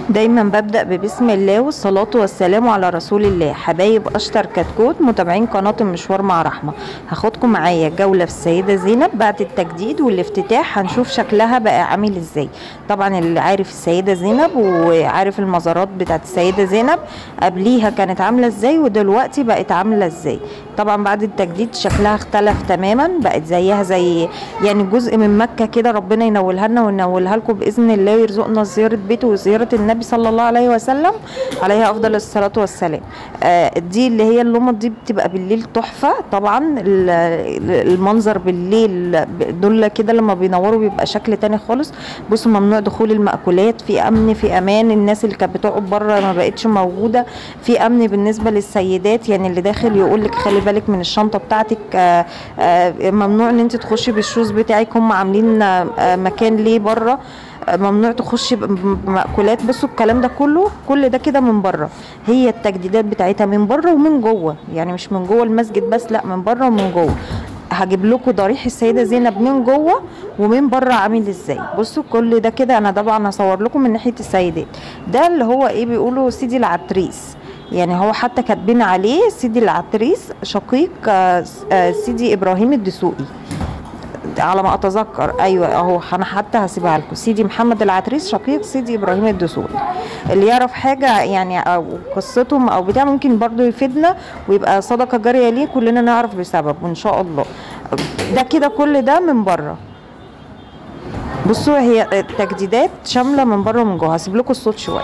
دايما ببدأ ببسم الله والصلاة والسلام على رسول الله حبايب أشطر كتكوت متابعين قناة المشوار مع رحمة هاخدكم معايا جولة في السيدة زينب بعد التجديد والافتتاح هنشوف شكلها بقى عامل ازاي طبعا اللي عارف السيدة زينب وعارف المزارات بتاعت السيدة زينب قبليها كانت عاملة ازاي ودلوقتي بقت عاملة ازاي طبعا بعد التجديد شكلها اختلف تماما بقت زيها زي يعني جزء من مكة كده ربنا ينولها لنا وينولها لكم بإذن الله ويرزقنا زيارة بيته وزيارة النبي صلى الله عليه وسلم عليه أفضل الصلاة والسلام آه دي اللي هي اللمط دي بتبقى بالليل تحفة طبعا ال- المنظر بالليل دول كده لما بينوروا بيبقى شكل تاني خالص بصوا ممنوع دخول المأكولات في أمن في أمان الناس اللي كانت بتقعد بره ما بقتش موجودة في أمن بالنسبة للسيدات يعني اللي داخل يقول لك خلي بالك من الشنطة بتاعتك آه آه ممنوع ان انت تخشي بالشوز بتاعك هم عاملين آه مكان ليه بره آه، ممنوع تخشي بمأكولات بصوا الكلام ده كله كل ده كده من بره هي التجديدات بتاعتها من بره ومن جوه يعني مش من جوه المسجد بس لا من بره ومن جوه هجيب لكم ضريح السيده زينب من جوه ومن بره عامل ازاي بصوا كل ده كده انا طبعا هصور لكم من ناحيه السيدات ده اللي هو ايه بيقولوا سيدي العتريس يعني هو حتى كاتبين عليه سيدي العتريس شقيق آه، آه، سيدي ابراهيم الدسوقي على ما اتذكر ايوه اهو انا حتى هسيبها لكم سيدي محمد العتريس شقيق سيدي ابراهيم الدسوقي اللي يعرف حاجه يعني او قصتهم او بتاع ممكن برضو يفيدنا ويبقى صدقه جاريه ليه كلنا نعرف بسبب وان شاء الله ده كده كل ده من بره بصوا هي التجديدات شامله من بره ومن جوه هسيب لكم الصوت شويه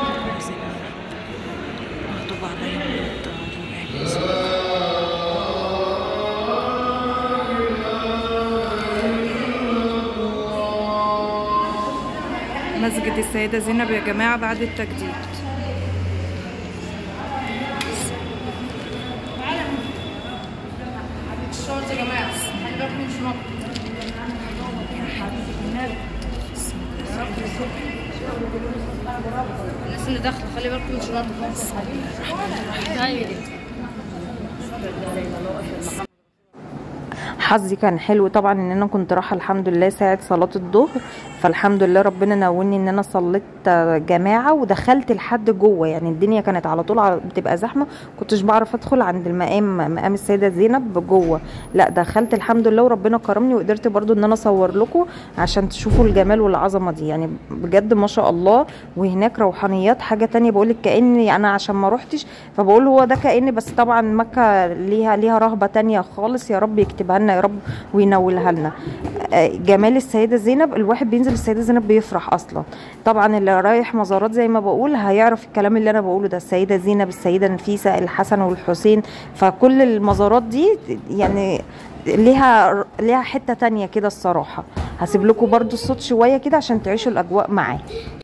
مسجد السيدة زينب يا جماعة بعد التجديد الشورت يا جماعه خلي بالكم من الشنط الناس اللي داخله خلي بالكم من شنطكم حظي كان حلو طبعا ان انا كنت رايحه الحمد لله ساعه صلاه الظهر فالحمد لله ربنا نولني ان انا صليت آه، جماعه ودخلت لحد جوه يعني الدنيا كانت على طول على- بتبقى زحمه كنتش بعرف ادخل عند المقام مقام السيده زينب جوه لا دخلت الحمد لله وربنا كرمني وقدرت برضو ان انا اصور لكم عشان تشوفوا الجمال والعظمه دي يعني بجد ما شاء الله وهناك روحانيات حاجه تانية بقول لك كاني انا عشان ما روحتش فبقول هو ده كاني بس طبعا مكه ليها ليها رهبه تانية خالص يا رب يكتبها لنا يا رب وينولها لنا آه، جمال السيده زينب الواحد بينزل السيده زينب بيفرح اصلا طبعا اللي رايح مزارات زي ما بقول هيعرف الكلام اللي انا بقوله ده السيده زينب السيده نفيسه الحسن والحسين فكل المزارات دي يعني ليها ليها حته تانية كده الصراحه هسيب لكم برضو الصوت شويه كده عشان تعيشوا الاجواء معاه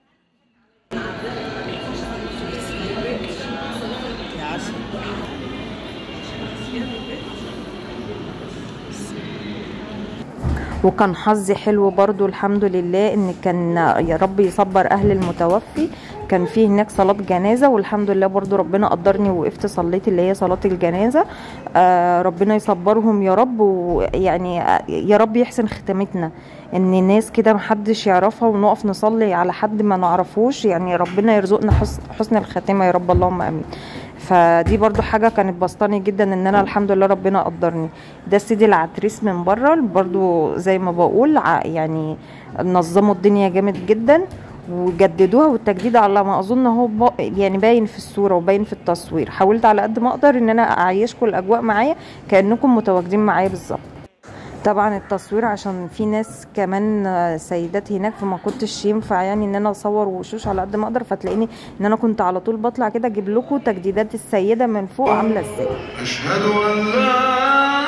وكان حظي حلو برضو الحمد لله ان كان يا رب يصبر اهل المتوفي كان في هناك صلاة جنازة والحمد لله برضو ربنا قدرني ووقفت صليت اللي هي صلاة الجنازة آه ربنا يصبرهم يا رب ويعني آه، يا رب يحسن ختامتنا ان الناس كده محدش يعرفها ونقف نصلي على حد ما نعرفوش يعني ربنا يرزقنا حسن, حسن الخاتمة يا رب اللهم امين فدي برضو حاجة كانت بسطاني جدا ان انا الحمد لله ربنا قدرني ده سيدي العتريس من بره برضو زي ما بقول ع- يعني نظموا الدنيا جامد جدا وجددوها والتجديد على ما اظن هو ب- يعني باين في الصوره وباين في التصوير حاولت على قد ما اقدر ان انا اعيشكم الاجواء معايا كانكم متواجدين معايا بالظبط طبعا التصوير عشان في ناس كمان آه، سيدات هناك فما كنتش ينفع يعني ان انا اصور وشوش على قد ما اقدر فتلاقيني ان انا كنت على طول بطلع كده اجيب لكم تجديدات السيده من فوق عامله ازاي أشهد أن لا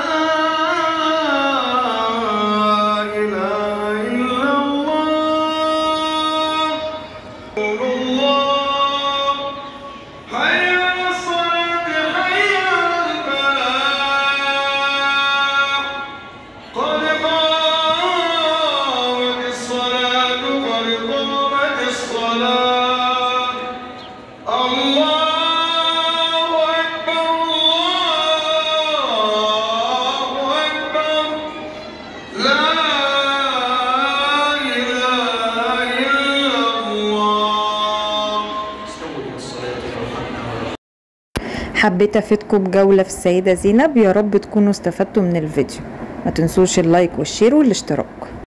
إله إلا الله رسول الله حي على الصلاة حي على الفلاح قد قامت الصلاة قد قامت الصلاة الله أكبر الله حبيت افيدكم بجولة في السيدة زينب يا رب تكونوا استفدتوا من الفيديو ما تنسوش اللايك والشير والاشتراك